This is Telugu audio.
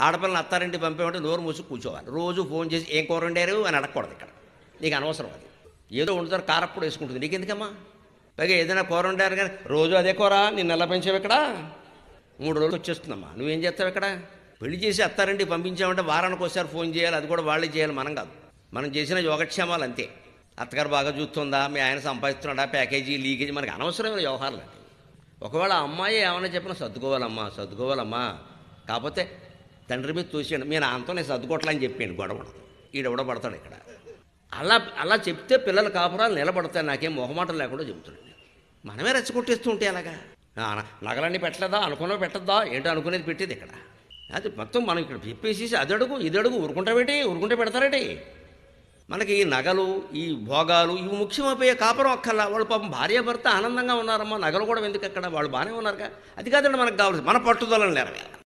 ఆడపిల్లని అత్తారింటి పంపేమంటే నోరు మూసి కూర్చోవాలి రోజు ఫోన్ చేసి ఏం కూర వండారు అని అడగకూడదు ఇక్కడ నీకు అనవసరం అది ఏదో వండుతారు కారప్పుడు వేసుకుంటుంది నీకు ఎందుకమ్మా పైగా ఏదైనా కూర వండారు కానీ రోజు అదే కూర నిన్ను ఎలా పెంచావు ఇక్కడ మూడు రోజులు వచ్చేస్తుందమ్మా నువ్వేం చేస్తావు ఇక్కడ పెళ్లి చేసి అత్తారింటికి పంపించామంటే వారానికి ఒకసారి ఫోన్ చేయాలి అది కూడా వాళ్ళే చేయాలి మనం కాదు మనం చేసిన యోగక్షేమాలు అంతే అత్తగారు బాగా చూస్తుందా మీ ఆయన సంపాదిస్తున్నాడా ప్యాకేజీ లీకేజీ మనకి అనవసరమైన వ్యవహారాలు అండి ఒకవేళ ఆ అమ్మాయి ఏమైనా చెప్పినా సర్దుకోవాలమ్మా సర్దుకోవాలమ్మా కాకపోతే తండ్రి మీద చూసాడు మీ నాన్నతో నేను సర్దుకోవట్లని చెప్పాను గొడవ ఈడెవడో పడతాడు ఇక్కడ అలా అలా చెప్తే పిల్లల కాపురాలు నిలబడతాయి నాకేం మొహమాటం లేకుండా చెబుతున్నాడు మనమే రెచ్చగొట్టేస్తూ ఉంటే అలాగా ఆ, నగలన్నీ పెట్టలేదా అనుకున్నవి పెట్టద్దా ఏంటో అనుకునేది పెట్టేది ఇక్కడ అది మొత్తం మనం ఇక్కడ చెప్పేసి అది అడుగు ఇది అడుగు ఊరుకుంటావేటి ఊరుకుంటే పెడతారేటి మనకి ఈ నగలు ఈ భోగాలు ఇవి ముఖ్యమైపోయే కాపురం అక్కర్లా వాళ్ళు పాపం భార్యాభర్త ఆనందంగా ఉన్నారమ్మా నగలు కూడా ఎందుకు అక్కడ వాళ్ళు బాగానే ఉన్నారుగా అది కాదండి మనకు కావాలి మన పట్టుదలను నెరవేరాలి